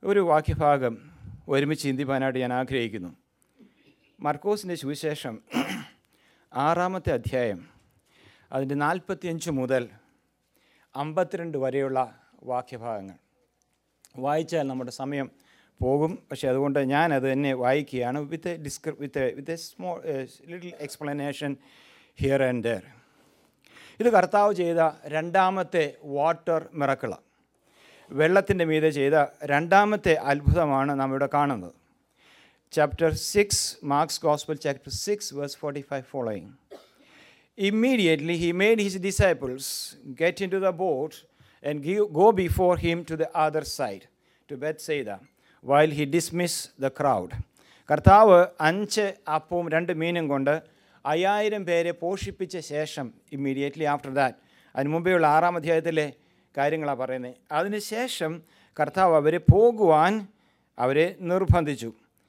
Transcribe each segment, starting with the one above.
ഒരു വാക്യഭാഗം ഒരുമിച്ച് ചിന്തിപ്പാനായിട്ട് ഞാൻ ആഗ്രഹിക്കുന്നു മർക്കോസിൻ്റെ സുവിശേഷം ആറാമത്തെ അധ്യായം അതിൻ്റെ നാൽപ്പത്തിയഞ്ച് മുതൽ അമ്പത്തിരണ്ട് വരെയുള്ള വാക്യഭാഗങ്ങൾ വായിച്ചാൽ നമ്മുടെ സമയം പോകും പക്ഷേ അതുകൊണ്ട് ഞാനത് തന്നെ വായിക്കുകയാണ് വിത്ത് ഡിസ്ക്രി with with a small little explanation here and there ഇത് കർത്താവ് ചെയ്ത രണ്ടാമത്തെ വാട്ടർ മിറക്കിളാണ് വെള്ളത്തിൻ്റെ മീതെ ചെയ്ത രണ്ടാമത്തെ അത്ഭുതമാണ് നാം ഇവിടെ കാണുന്നത് chapter six Mark's gospel chapter six verse forty five following Immediately he made his disciples get into the boat and give, go before him to the other side, to Bethsaida, while he dismissed the crowd. കർത്താവ് അഞ്ച് അപ്പവും രണ്ട് മീനും കൊണ്ട് അയ്യായിരം പേരെ പോഷിപ്പിച്ച ശേഷം immediately after that അതിന് മുമ്പെയുള്ള ആറാം അധ്യായത്തിലെ കാര്യങ്ങളാണ് പറയുന്നത് അതിനുശേഷം കർത്താവ് അവരെ പോകുവാൻ അവരെ നിർബന്ധിച്ചു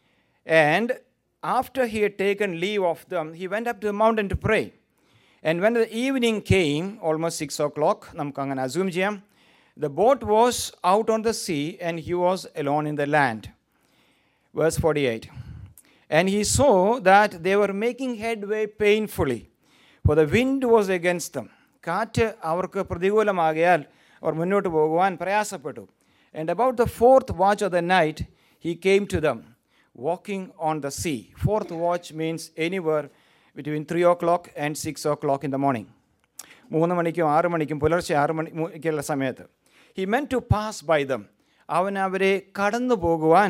and after he had taken leave of them, he went up to the mountain to pray. And when the evening came, almost six o'clock, നമുക്ക് അങ്ങനെ അസ്യൂം ചെയ്യാം the boat was out on the sea and he was alone in the land. Verse 48. And he saw that they were making headway painfully, for the wind was against them. കാറ്റ് അവർക്ക് പ്രതികൂലമാകിയാൽ അവർ മുന്നോട്ട് പോകുവാൻ പ്രയാസപ്പെട്ടു and about the fourth watch of the night he came to them walking on the sea fourth watch means anywhere between three o'clock and six o'clock in the morning മൂന്ന് മണിക്കും ആറ് മണിക്കും പുലർച്ചെ ആറ് മണിക്കുള്ള സമയത്ത് he meant to pass by them അവൻ അവരെ കടന്നു പോകുവാൻ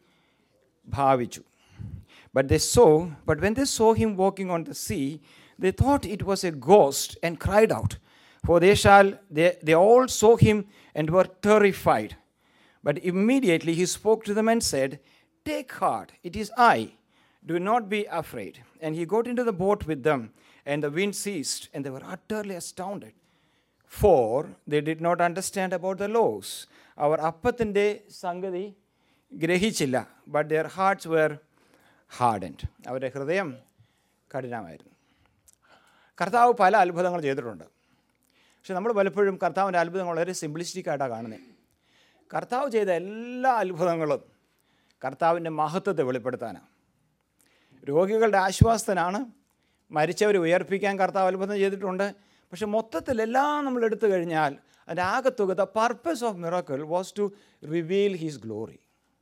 ഭാവിച്ചു but they saw but when they saw him walking on the sea they thought it was a ghost and cried out for they shall they all saw him and were terrified but immediately he spoke to them and said take heart it is I Do not be afraid. And he got into the boat with them, and the wind ceased, and they were utterly astounded. For they did not understand about the laws. അവർ അപ്പത്തിൻ്റെ സംഗതി ഗ്രഹിച്ചില്ല but their hearts were hardened അവരുടെ ഹൃദയം കഠിനമായിരുന്നു കർത്താവ് പല അത്ഭുതങ്ങൾ ചെയ്തിട്ടുണ്ട് പക്ഷെ നമ്മൾ പലപ്പോഴും കർത്താവിൻ്റെ അത്ഭുതങ്ങൾ വളരെ സിംപ്ലിസ്റ്റിക് ആയിട്ടാണ് കാണുന്നത് കർത്താവ് ചെയ്ത എല്ലാ അത്ഭുതങ്ങളും കർത്താവിൻ്റെ മഹത്വത്തെ വെളിപ്പെടുത്താനാണ് രോഗികളുടെ ആശ്വാസത്തിനാണ് മരിച്ചവരെ ഉയർപ്പിക്കാൻ കർത്താവ് അത്ഭുതം ചെയ്തിട്ടുണ്ട് പക്ഷെ മൊത്തത്തിലെല്ലാം നമ്മൾ എടുത്തു കഴിഞ്ഞാൽ അതിൻ്റെ ആകത്തുക the purpose of miracle was to reveal his glory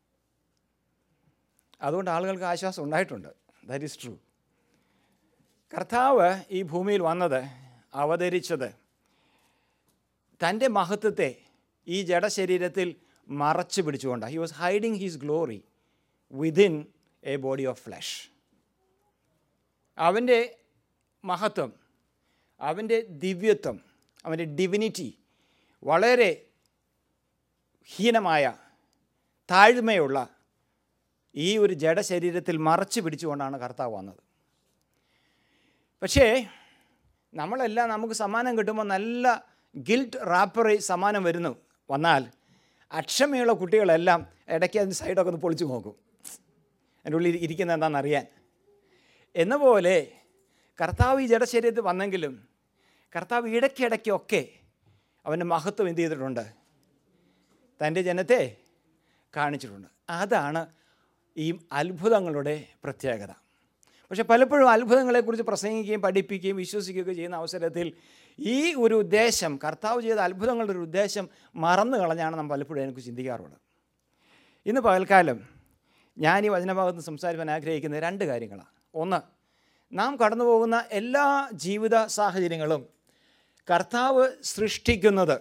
അതുകൊണ്ട് ആളുകൾക്ക് ആശ്വാസം ഉണ്ടായിട്ടുണ്ട് ദാറ്റ് ഈസ് ട്രൂ കർത്താവ് ഈ ഭൂമിയിൽ വന്നത് അവതരിച്ചത് തൻ്റെ മഹത്വത്തെ ഈ ജഡശരീരത്തിൽ മറച്ചു പിടിച്ചുകൊണ്ടാണ് he was hiding his glory within a body of flesh അവൻ്റെ മഹത്വം അവൻ്റെ ദിവ്യത്വം അവൻ്റെ ഡിവിനിറ്റി വളരെ ഹീനമായ താഴ്മയുള്ള ഈ ഒരു ജഡശരീരത്തിൽ മറച്ചു പിടിച്ചുകൊണ്ടാണ് കർത്താവ് വന്നത് പക്ഷേ നമ്മളെല്ലാം നമുക്ക് സമ്മാനം കിട്ടുമ്പോൾ നല്ല ഗിൽറ്റ് റാപ്പറി സമ്മാനം വരുന്നു വന്നാൽ അക്ഷമയുള്ള കുട്ടികളെല്ലാം ഇടയ്ക്ക് അതിന് സൈഡൊക്കെ ഒന്ന് പൊളിച്ചു നോക്കും എൻ്റെ ഉള്ളിൽ ഇരിക്കുന്നത് എന്താണെന്നറിയാൻ എന്ന പോലെ കർത്താവ് ഈ ജഡശരീരത്തിൽ വന്നെങ്കിലും കർത്താവ് ഇടയ്ക്കിടയ്ക്കൊക്കെ അവൻ്റെ മഹത്വം എന്ത് ചെയ്തിട്ടുണ്ട് തൻ്റെ ജനത്തെ കാണിച്ചിട്ടുണ്ട് അതാണ് ഈ അത്ഭുതങ്ങളുടെ പ്രത്യേകത പക്ഷെ പലപ്പോഴും അത്ഭുതങ്ങളെക്കുറിച്ച് പ്രസംഗിക്കുകയും പഠിപ്പിക്കുകയും വിശ്വസിക്കുകയൊക്കെ ചെയ്യുന്ന അവസരത്തിൽ ഈ ഒരു ഉദ്ദേശം കർത്താവ് ചെയ്ത അത്ഭുതങ്ങളുടെ ഒരു ഉദ്ദേശം മറന്നു കളഞ്ഞാണ് നാം പലപ്പോഴും എനിക്ക് ചിന്തിക്കാറുള്ളത് ഇന്ന് പകൽക്കാലം ഞാൻ ഈ വചനഭാഗത്ത് സംസാരിക്കാൻ ആഗ്രഹിക്കുന്ന രണ്ട് കാര്യങ്ങളാണ് ഒന്ന് നാം കടന്നു പോകുന്ന എല്ലാ ജീവിത സാഹചര്യങ്ങളും കർത്താവ് സൃഷ്ടിക്കുന്നത്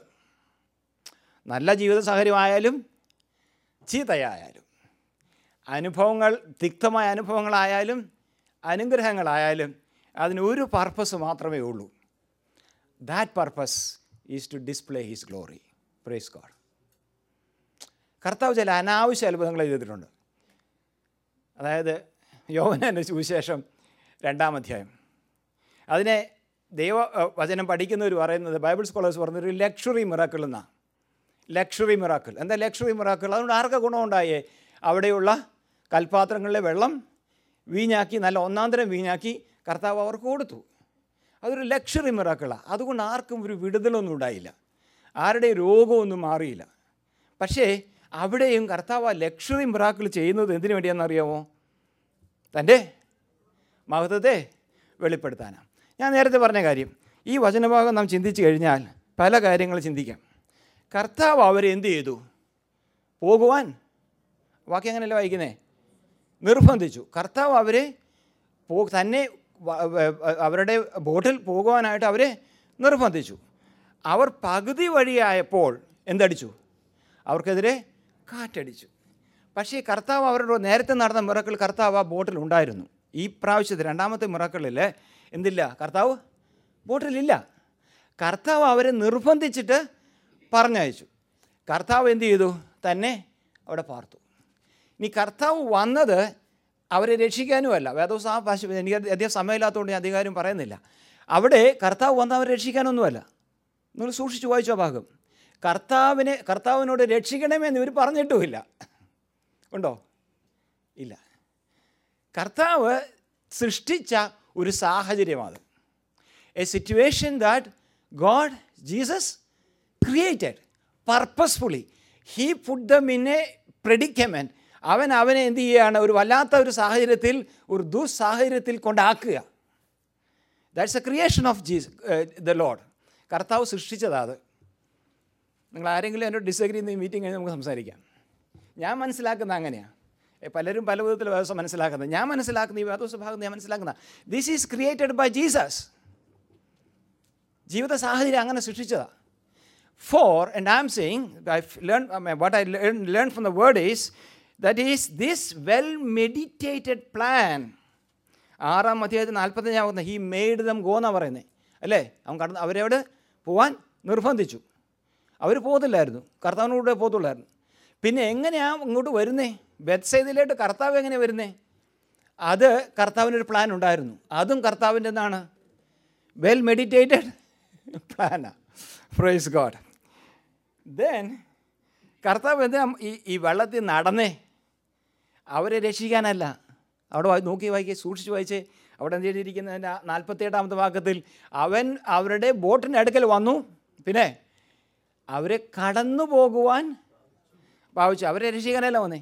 നല്ല ജീവിത സാഹചര്യമായാലും ചീത്തയായാലും അനുഭവങ്ങൾ തിക്തമായ അനുഭവങ്ങളായാലും അനുഗ്രഹങ്ങളായാലും അതിന് ഒരു പർപ്പസ് മാത്രമേ ഉള്ളൂ that purpose is to display his glory praise God കർത്താവ് ചില അനാവശ്യ അത്ഭുതങ്ങൾ ചെയ്തിട്ടുണ്ട് അതായത് യോവനൻ്റെ സുവിശേഷം രണ്ടാം അധ്യായം അതിനെ ദൈവ വചനം പഠിക്കുന്നവർ പറയുന്നത് ബൈബിൾ സ്കോളേഴ്സ് പറഞ്ഞൊരു ലക്ഷറി മിറാക്കിൾ എന്നാണ് ലക്ഷറി മിറാക്കിൾ എന്താ ലക്ഷറി മിറാക്കിൾ അതുകൊണ്ട് ആർക്കാ ഗുണമുണ്ടായേ അവിടെയുള്ള കൽപാത്രങ്ങളിലെ വെള്ളം വീഞ്ഞാക്കി നല്ല ഒന്നാന്തരം വീഞ്ഞാക്കി കർത്താവ് അവർക്ക് കൊടുത്തു അതൊരു ലക്ഷറി മിറാക്കിളാണ് അതുകൊണ്ട് ആർക്കും ഒരു വിടുതലൊന്നും ഉണ്ടായില്ല ആരുടെ രോഗമൊന്നും മാറിയില്ല പക്ഷേ അവിടെയും കർത്താവ് ആ ലക്ഷറി മിറാക്കിൾ ചെയ്യുന്നത് എന്തിനു വേണ്ടിയാണെന്നറിയാമോ തൻ്റെ മഹത്വത്തെ വെളിപ്പെടുത്താനാണ് ഞാൻ നേരത്തെ പറഞ്ഞ കാര്യം ഈ വചനഭാഗം നാം ചിന്തിച്ചു കഴിഞ്ഞാൽ പല കാര്യങ്ങൾ ചിന്തിക്കാം കർത്താവ് അവരെ എന്ത് ചെയ്തു പോകുവാൻ വാക്യം അങ്ങനെയല്ല വായിക്കുന്നേ നിർബന്ധിച്ചു കർത്താവ് അവരെ പോ തന്നെ വ- വ- അവരുടെ ബോട്ടിൽ പോകുവാനായിട്ട് അവരെ നിർബന്ധിച്ചു അവർ പകുതി വഴിയായപ്പോൾ എന്തടിച്ചു അവർക്കെതിരെ കാറ്റടിച്ചു പക്ഷേ കർത്താവ് അവരുടെ നേരത്തെ നടന്ന മിറക്കൾ കർത്താവ് ആ ബോട്ടിൽ ഉണ്ടായിരുന്നു ഈ പ്രാവശ്യത്തെ രണ്ടാമത്തെ മിറക്കളിൽ എന്തില്ല കർത്താവ് ബോട്ടിലില്ല കർത്താവ് അവരെ നിർബന്ധിച്ചിട്ട് പറഞ്ഞയച്ചു കർത്താവ് എന്ത് ചെയ്തു തന്നെ അവിടെ പാർത്തു ഇനി കർത്താവ് വന്നത് അവരെ രക്ഷിക്കാനുമല്ല വേദോസ് ആ ഭാഷ എനിക്ക് അധികം സമയമില്ലാത്തതുകൊണ്ട് ഞാൻ അധികാരം പറയുന്നില്ല അവിടെ കർത്താവ് വന്ന് അവരെ രക്ഷിക്കാനൊന്നുമല്ല നിങ്ങൾ സൂക്ഷിച്ചു വായിച്ചോ ഭാഗം കർത്താവിനെ കർത്താവിനോട് രക്ഷിക്കണമെന്ന് ഇവർ പറഞ്ഞിട്ടുമില്ല ഉണ്ടോ ഇല്ല കർത്താവ് സൃഷ്ടിച്ച ഒരു സാഹചര്യമാണ് a situation that God Jesus created purposefully he put them in a predicament അവൻ അവനെ എന്ത് ചെയ്യുകയാണ് ഒരു വല്ലാത്ത ഒരു സാഹചര്യത്തിൽ ഒരു ദുസ്സാഹചര്യത്തിൽ കൊണ്ടാക്കുക that's a creation of Jesus the Lord കർത്താവ് സൃഷ്ടിച്ചതാണ് അത് നിങ്ങൾ ആരെങ്കിലും എന്നോട് ഡിസഗ്രി ചെയ്യുന്ന ഈ മീറ്റിംഗ് കഴിഞ്ഞ് നമുക്ക് സംസാരിക്കാം ഞാൻ മനസ്സിലാക്കുന്ന അങ്ങനെയാണ് ഏ, പലരും പല വിധത്തിൽ വേദോസം മനസ്സിലാക്കുന്നത് ഞാൻ മനസ്സിലാക്കുന്ന ഈ വേദോസ ഭാഗം ഞാൻ മനസ്സിലാക്കുന്ന this is created by Jesus ജീവിത സാഹചര്യം അങ്ങനെ സൃഷ്ടിച്ചതാണ് for and I am saying I learn what I learn from the word is that is this well meditated plan ആറാം അധ്യായത്തിൽ നാൽപ്പത്തഞ്ചാവുന്ന ഹി മെയ്ഡ് ദം ഗോ എന്നാണ് പറയുന്നത് അല്ലേ അവൻ കടന്ന് അവരവിടെ പോവാൻ നിർബന്ധിച്ചു അവർ പോകുന്നില്ലായിരുന്നു കർത്താവിനോട് പോകത്തുള്ളായിരുന്നു പിന്നെ എങ്ങനെയാണ് ഇങ്ങോട്ട് വരുന്നേ ബെത്സൈദിലോട്ട് കർത്താവ് എങ്ങനെ വരുന്നേ അത് കർത്താവിനൊരു പ്ലാൻ ഉണ്ടായിരുന്നു അതും കർത്താവിൻ്റെ എന്താണ് വെൽ മെഡിറ്റേറ്റഡ് പ്ലാനാണ് പ്രൈസ് ഗോഡ് ദെൻ കർത്താവ് എന്തിനാ ഈ ഈ വെള്ളത്തിൽ നടന്നേ അവരെ രക്ഷിക്കാനല്ല അവിടെ വായി- നോക്കി വായിക്കേ സൂക്ഷിച്ച് വായിച്ചേ അവിടെ എന്ത് ചെയ്തിരിക്കുന്നതിൻ്റെ നാൽപ്പത്തി എട്ടാമത്തെ വാക്യത്തിൽ അവൻ അവരുടെ ബോട്ടിൻ്റെ അടുക്കൽ വന്നു പിന്നെ അവരെ കടന്നു പോകുവാൻ ഭാവിച്ചു അവരെ രക്ഷിക്കാനല്ല വന്നേ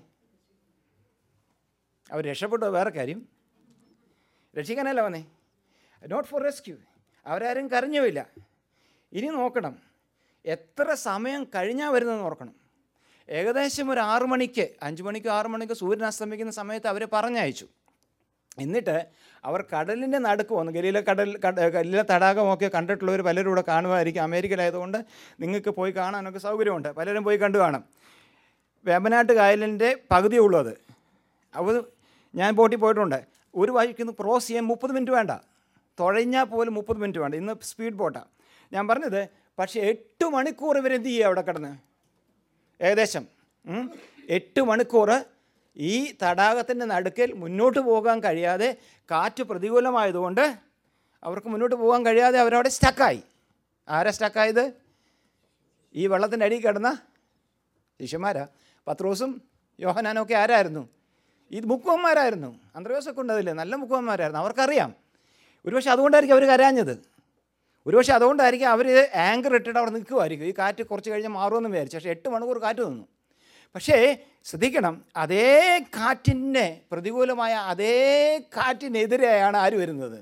അവർ രക്ഷപ്പെട്ടു വേറെ കാര്യം രക്ഷിക്കാനല്ല വന്നേ നോട്ട് ഫോർ റെസ്ക്യൂ അവരാരും കരഞ്ഞുമില്ല ഇനി നോക്കണം എത്ര സമയം കഴിഞ്ഞാൽ വരുന്നതെന്ന് ഓർക്കണം ഏകദേശം ഒരു ആറു മണിക്ക് അഞ്ച് മണിക്ക് ആറു മണിക്ക് സൂര്യൻ അസ്തമിക്കുന്ന സമയത്ത് അവരെ പറഞ്ഞയച്ചു എന്നിട്ട് അവർ കടലിൻ്റെ നടുക്ക് വന്നു ഗലീല കടൽ കട ഗലീല തടാകമൊക്കെ കണ്ടിട്ടുള്ളവർ പലരും ഇവിടെ കാണുമായിരിക്കും അമേരിക്കയിലായതുകൊണ്ട് നിങ്ങൾക്ക് പോയി കാണാനൊക്കെ സൗകര്യമുണ്ട് പലരും പോയി കണ്ടു കാണും വേമ്പനാട്ട് കായലിൻ്റെ പകുതിയേ ഉള്ളൂ അത് അത് ഞാൻ ബോട്ടിൽ പോയിട്ടുണ്ട് ഒരു വഴിക്ക് ക്രോസ് ചെയ്യാൻ മുപ്പത് മിനിറ്റ് വേണ്ട തുഴഞ്ഞാൽ പോലും മുപ്പത് മിനിറ്റ് വേണ്ട ഇന്ന് സ്പീഡ് ബോട്ടാണ് ഞാൻ പറഞ്ഞത് പക്ഷേ എട്ട് മണിക്കൂർ ഇവരെന്ത് ചെയ്യുക അവിടെ കിടന്ന് ഏകദേശം ഉം. എട്ട് മണിക്കൂർ ഈ തടാകത്തിൻ്റെ നടുക്കിൽ മുന്നോട്ട് പോകാൻ കഴിയാതെ കാറ്റ് പ്രതികൂലമായതുകൊണ്ട് അവർക്ക് മുന്നോട്ട് പോകാൻ കഴിയാതെ അവരവിടെ സ്റ്റക്കായി ആരാ സ്റ്റക്കായത് ഈ വെള്ളത്തിൻ്റെ അടിയിൽ കിടന്ന ശിഷ്യന്മാരാ പത്രോസും യോഹനാനൊക്കെ ആരായിരുന്നു ഇത് മുക്കുവന്മാരായിരുന്നു അന്ത്രയോസൊക്കെ ഉണ്ടതില്ലേ നല്ല മുക്കുവന്മാരായിരുന്നു അവർക്കറിയാം ഒരുപക്ഷെ അതുകൊണ്ടായിരിക്കും അവർ കരഞ്ഞത് ഒരുപക്ഷെ അതുകൊണ്ടായിരിക്കും അവർ ആങ്കർ ഇട്ടിട്ട് അവിടെ നിൽക്കുമായിരിക്കും ഈ കാറ്റ് കുറച്ച് കഴിഞ്ഞാൽ മാറുമെന്ന് വിചാരിച്ചു പക്ഷേ എട്ട് മണിക്കൂർ കാറ്റ് നിന്നു പക്ഷേ ശ്രദ്ധിക്കണം അതേ കാറ്റിൻ്റെ പ്രതികൂലമായ അതേ കാറ്റിനെതിരെയാണ് ആര് വരുന്നത്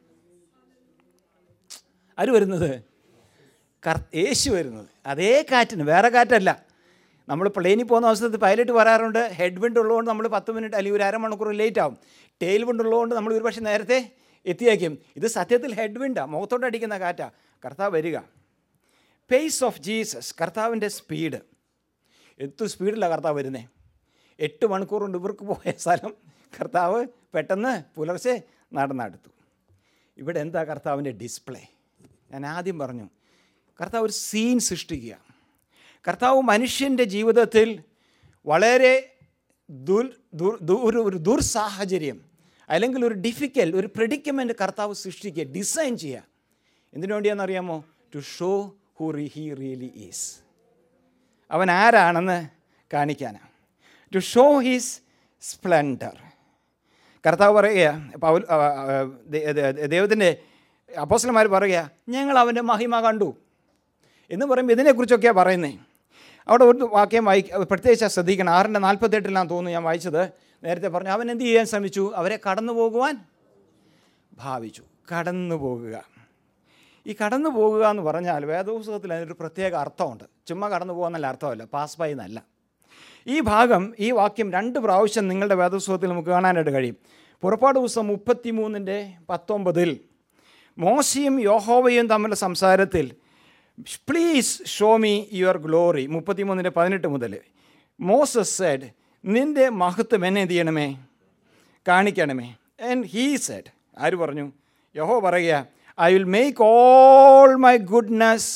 ആര് വരുന്നത് കർ യേശു വരുന്നത് അതേ കാറ്റിന് വേറെ കാറ്റല്ല നമ്മൾ പ്ലെയിനിൽ പോകുന്ന അവസരത്തിൽ പൈലറ്റ് പറയാറുണ്ട് ഹെഡ് വിൻഡ് ഉള്ളതുകൊണ്ട് നമ്മൾ പത്ത് മിനിറ്റ് അല്ലെങ്കിൽ ഒരു അരമണിക്കൂർ ലേറ്റ് ആവും ടെയിൽ വിൻഡ് ഉള്ളതുകൊണ്ട് നമ്മൾ ഒരുപക്ഷെ നേരത്തെ എത്തിയേക്കും ഇത് സത്യത്തിൽ ഹെഡ് വിൻഡാണ് മുഖത്തോട്ട് അടിക്കുന്ന കാറ്റാണ് കർത്താവ് വരിക പേസ് ഓഫ് ജീസസ് കർത്താവിൻ്റെ സ്പീഡ് എത്ര സ്പീഡിലാണ് കർത്താവ് വരുന്നത് എട്ട് മണിക്കൂർ കൊണ്ട് ഇവർക്ക് പോയ സ്ഥലം കർത്താവ് പെട്ടെന്ന് പുലർച്ചെ നടന്നെടുത്തു ഇവിടെ എന്താ കർത്താവിൻ്റെ ഡിസ്പ്ലേ ഞാൻ ആദ്യം പറഞ്ഞു കർത്താവ് ഒരു സീൻ സൃഷ്ടിക്കുക കർത്താവ് മനുഷ്യൻ്റെ ജീവിതത്തിൽ വളരെ ദുർ ദുർ ദു- ഒരു ഒരു ദുർസാഹചര്യം അല്ലെങ്കിൽ ഒരു ഡിഫിക്കൽ ഒരു പ്രെഡിക്കമെൻ്റ് കർത്താവ് സൃഷ്ടിക്കുക ഡിസൈൻ ചെയ്യുക എന്തിനു വേണ്ടിയാണെന്നറിയാമോ to show who he really is അവൻ ആരാണെന്ന് കാണിക്കാനാണ് ടു ഷോ ഹിസ് സ്പ്ലെൻഡർ കർത്താവ് പറയുക പൗൽ ദൈവത്തിൻ്റെ അപ്പോസ്റ്റലന്മാർ പറയുക ഞങ്ങൾ അവൻ്റെ മഹിമ കണ്ടു എന്ന് പറയുമ്പോൾ ഇതിനെക്കുറിച്ചൊക്കെയാണ് പറയുന്നത് അവിടെ ഒരു വാക്യം വായി പ്രത്യേകിച്ച് ശ്രദ്ധിക്കണം ആറിൻ്റെ നാൽപ്പത്തെട്ടിലാണ് തോന്നുന്നു ഞാൻ വായിച്ചത് നേരത്തെ പറഞ്ഞു അവൻ എന്ത് ചെയ്യാൻ ശ്രമിച്ചു അവരെ കടന്നു പോകുവാൻ ഭാവിച്ചു കടന്നു പോകുക ഈ കടന്നു പോകുക എന്ന് പറഞ്ഞാൽ വേദപുസ്തകത്തിൽ അതിനൊരു പ്രത്യേക അർത്ഥമുണ്ട് ചുമ്മാ കടന്നു പോകുന്നല്ല അർത്ഥമല്ല പാസ് ബൈ എന്നല്ല ഈ ഭാഗം ഈ വാക്യം രണ്ട് പ്രാവശ്യം നിങ്ങളുടെ വേദപുസ്തകത്തിൽ നമുക്ക് കാണാനായിട്ട് കഴിയും പുറപ്പാട് പുസ്തകം മുപ്പത്തി മൂന്നിൻ്റെ പത്തൊമ്പതിൽ മോശയും യോഹോവയും തമ്മിലുള്ള സംസാരത്തിൽ please show me your glory മുപ്പത്തിമൂന്നിൻ്റെ പതിനെട്ട് മുതൽ മോസസ് സെഡ് നിൻ്റെ മഹത്വം എന്നെ എന്ത് ചെയ്യണമേ കാണിക്കണമേ ആൻഡ് ഹീ സെഡ് ആര് പറഞ്ഞു യഹോ പറയുക I will make all my goodness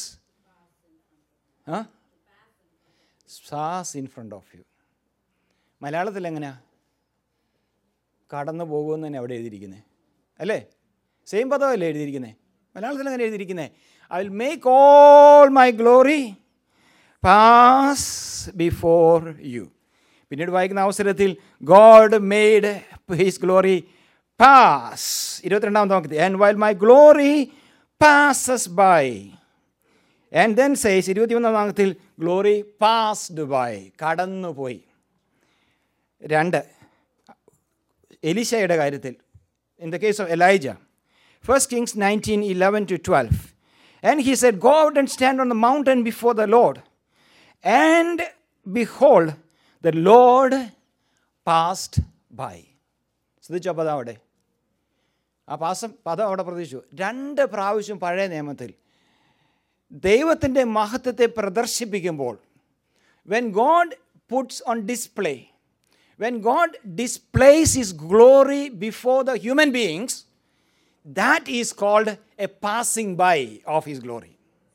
pass in front of you മലയാളത്തിൽ എങ്ങനെയാ കടന്നു പോകുമെന്ന് തന്നെ അവിടെ എഴുതിയിരിക്കുന്നത് അല്ലേ സെയിം പദമല്ലേ എഴുതിയിരിക്കുന്നത് മലയാളത്തിൽ എങ്ങനെ എഴുതിയിരിക്കുന്നത് I will make all my glory pass before you പിന്നീട് വായിക്കുന്ന അവസരത്തിൽ God made his glory pass ഇരുപത്തിരണ്ടാമത്തെ വാക്യത്തിൽ and while my glory passes by and then says ഇരുപത്തിമൂന്നാം വാക്യത്തിൽ ഗ്ലോറി പാസ്ഡ് ബൈ കടന്നുപോയി രണ്ട് എലിശയുടെ കാര്യത്തിൽ in the case of Elijah First Kings nineteen eleven to twelve and he said go out and stand on the mountain before the Lord and behold the Lord past by ശ്രദ്ധിച്ചോ പദം അവിടെ ആ പാസം പദം അവിടെ പ്രതീക്ഷിച്ചു രണ്ട് പ്രാവശ്യം പഴയ നിയമത്തിൽ ദൈവത്തിൻ്റെ മഹത്വത്തെ പ്രദർശിപ്പിക്കുമ്പോൾ when God puts on display when God displays his glory before the human beings that is called a passing by of his glory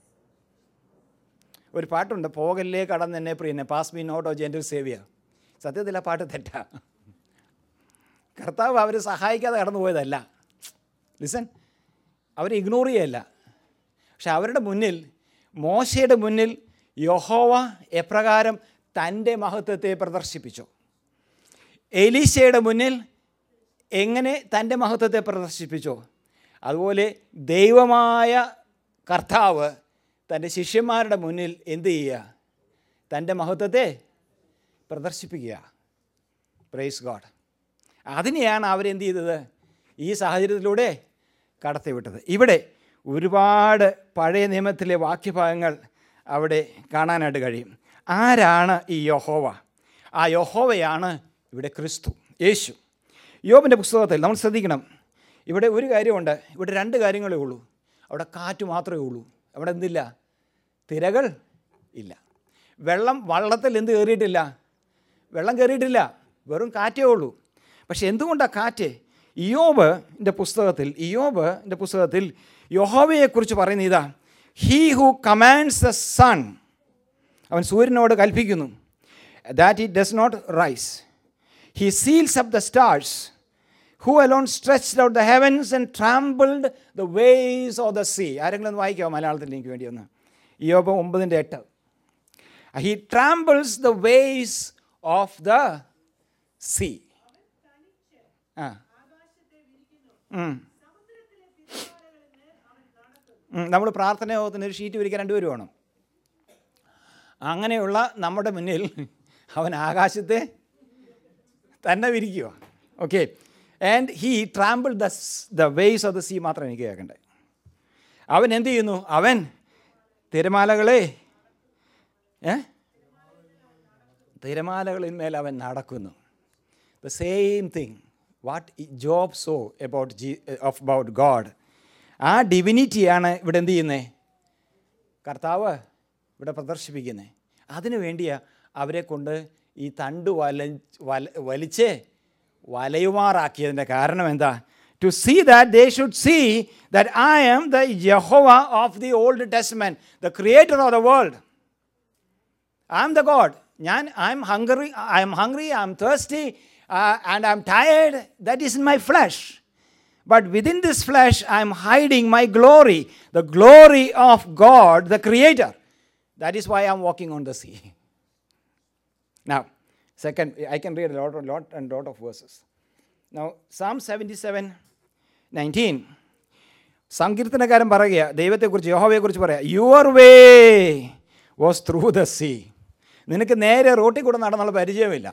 ഒരു പാട്ടുണ്ട് പോകല്ലേ കടന്ന് എന്നെ പ്രിയനെ pass me not o gentle saviour സത്യത്തിൽ ആ പാട്ട് തെറ്റാ കർത്താവ് അവരെ സഹായിക്കാതെ കടന്നു പോയതല്ല ലിസൺ അവരെ ഇഗ്നോർ ചെയ്യല്ല പക്ഷെ അവരുടെ മുന്നിൽ മോശയുടെ മുന്നിൽ യഹോവ എപ്രകാരം തൻ്റെ മഹത്വത്തെ പ്രദർശിപ്പിച്ചു എലീശയുടെ മുന്നിൽ എങ്ങനെ തൻ്റെ മഹത്വത്തെ പ്രദർശിപ്പിച്ചോ അതുപോലെ ദൈവമായ കർത്താവ് തൻ്റെ ശിഷ്യന്മാരുടെ മുന്നിൽ എന്ത് ചെയ്യുക തൻ്റെ മഹത്വത്തെ പ്രദർശിപ്പിക്കുക പ്രൈസ് ഗോഡ് അതിനെയാണ് അവരെന്ത് ചെയ്തത് ഈ സാഹചര്യത്തിലൂടെ കടത്തിവിട്ടത് ഇവിടെ ഒരുപാട് പഴയ നിയമത്തിലെ വാക്യഭാഗങ്ങൾ അവിടെ കാണാനായിട്ട് കഴിയും ആരാണ് ഈ യഹോവ ആ യഹോവയാണ് ഇവിടെ ക്രിസ്തു യേശു യോബിൻ്റെ പുസ്തകത്തിൽ നമ്മൾ ശ്രദ്ധിക്കണം ഇവിടെ ഒരു കാര്യമുണ്ട് ഇവിടെ രണ്ട് കാര്യങ്ങളേ ഉള്ളൂ അവിടെ കാറ്റ് മാത്രമേ ഉള്ളൂ അവിടെ എന്തില്ല തിരകൾ ഇല്ല വെള്ളം വള്ളത്തിൽ എന്ത് കയറിയിട്ടില്ല വെള്ളം കയറിയിട്ടില്ല വെറും കാറ്റേ ഉള്ളൂ പക്ഷെ എന്തുകൊണ്ടാണ് കാറ്റ് ഇയോബിൻ്റെ പുസ്തകത്തിൽ ഇയോബിൻ്റെ പുസ്തകത്തിൽ യഹോവയെക്കുറിച്ച് പറയുന്ന ഇതാ he who commands the sun അവൻ സൂര്യനോട് കൽപ്പിക്കുന്നു that it does not rise he seals up the stars who alone stretched out the heavens and trampled the waves of the sea ആരെങ്കിലും ഒന്ന് വായിക്കാമോ മലയാളത്തിൽ എനിക്ക് വേണ്ടി ഒന്ന് ഇയോബ ഒമ്പതിൻ്റെ എട്ട് he tramples the waves of the sea ആ നമ്മൾ പ്രാർത്ഥന യോഗത്തിന് ഒരു ഷീറ്റ് വിരിക്കാൻ രണ്ടുപേരും വേണം അങ്ങനെയുള്ള നമ്മുടെ മുന്നിൽ അവൻ ആകാശത്തെ തന്നെ വിരിക്കുക okay and he trample the the waves of the sea മാത്രം എനിക്ക് കേൾക്കണ്ടേ അവൻ എന്ത് ചെയ്യുന്നു അവൻ തിരമാലകളെ ഏ തിരമാലകളിന്മേൽ അവൻ നടക്കുന്നു the same thing what Job saw about G of about God ആ ഡിവിനിറ്റിയാണ് ഇവിടെ എന്ത് ചെയ്യുന്നത് കർത്താവ് ഇവിടെ പ്രദർശിപ്പിക്കുന്നത് അതിനു വേണ്ടിയാണ് അവരെ കൊണ്ട് ഈ തണ്ട് വല വല വലിച്ച് വലയുമാറാക്കിയതിൻ്റെ കാരണം എന്താ to see that they should see that I am the Jehovah of the old testament the creator of the world I am the God ഞാൻ I am hungry I am hungry I am thirsty and I am tired that is in my flesh But within this flesh, I am hiding my glory, the glory of God, the Creator. That is why I am walking on the sea. Now, second, I can read a lot, a lot and lot of verses. Now, Psalm 77, 19. സങ്കീർത്തനക്കാരൻ പറയുക ദൈവത്തെക്കുറിച്ച് യഹോവയെക്കുറിച്ച് പറയുക your way was through the sea നിനക്ക് നേരെ റോട്ടിൽ കൂടെ നടന്നുള്ള പരിചയമില്ല